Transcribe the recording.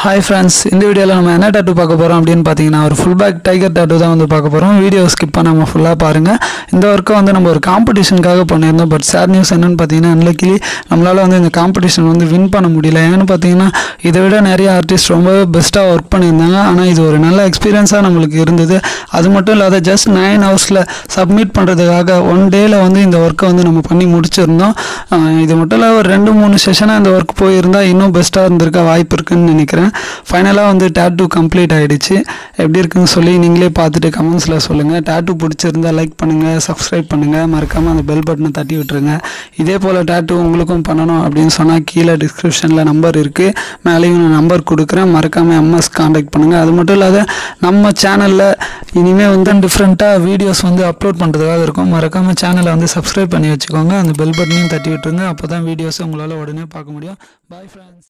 hi friends இந்த வீடியோவில் நம்ம என்ன டாட்டூ பார்க்க போகிறோம் அப்படின்னு பார்த்தீங்கன்னா ஒரு ஃபுல் பேக் டைகர் டாட்டூ தான் வந்து பார்க்க போகிறோம் வீடியோ ஸ்கிப் பண்ணாமல் ஃபுல்லாக பாருங்கள் இந்த ஒர்க்கை வந்து நம்ம ஒரு காம்படிஷனுக்காக பண்ணியிருந்தோம் பட் சேட் நியூஸ் என்னன்னு பார்த்தீங்கன்னா அன்லக்கிலி நம்மளால் வந்து இந்த காம்படிஷன் வந்து வின் பண்ண முடியல ஏன்னு பார்த்தீங்கன்னா இதை விட நிறைய ஆர்டிஸ்ட் ரொம்பவே பெஸ்ட்டாக ஒர்க் பண்ணியிருந்தாங்க ஆனால் இது ஒரு நல்ல எக்ஸ்பீரியன்ஸாக நம்மளுக்கு இருந்தது அது மட்டும் இல்லாத ஜஸ்ட் நைன் ஹவர்ஸில் சப்மிட் பண்ணுறதுக்காக ஒன் டேயில் வந்து இந்த ஒர்க்கை வந்து நம்ம பண்ணி முடிச்சிருந்தோம் ஆஹ் இது மட்டும் இல்லை ஒரு ரெண்டு மூணு செஷனாக இந்த ஒர்க் போயிருந்தா இன்னும் பெஸ்ட்டாக இருந்திருக்க வாய்ப்பு இருக்குன்னு நினைக்கிறேன் ஃபைனலாக வந்து டேட்டூ கம்ப்ளீட் ஆகிடுச்சு எப்படி இருக்குன்னு சொல்லி நீங்களே பார்த்துட்டு கமெண்ட்ஸில் சொல்லுங்கள் டேட்டூ பிடிச்சிருந்தா லைக் பண்ணுங்கள் சப்ஸ்கிரைப் பண்ணுங்கள் மறக்காமல் அந்த பெல் பட்டனை தட்டி விட்டுருங்க இதே போல் டேட்டூ உங்களுக்கும் பண்ணணும் அப்படின்னு சொன்னால் கீழே டிஸ்கிரிப்ஷனில் நம்பர் இருக்குது மேலேயும் நான் நம்பர் கொடுக்குறேன் மறக்காமல் எம்எஸ் காண்டாக்ட் பண்ணுங்கள் அது மட்டும் இல்லாத நம்ம சேனலில் இனிமேல் வந்து டிஃப்ரெண்ட்டாக வீடியோஸ் வந்து அப்லோட் பண்ணுறதுக்காக இருக்கும் மறக்காமல் சேனலை வந்து சப்ஸ்கிரைப் பண்ணி வச்சுக்கோங்க அந்த பெல் பட்டனையும் தட்டி விட்டுருங்க அப்போ தான் வீடியோஸை உங்களால் உடனே பார்க்க முடியும் பாய் ஃப்ரெண்ட்ஸ்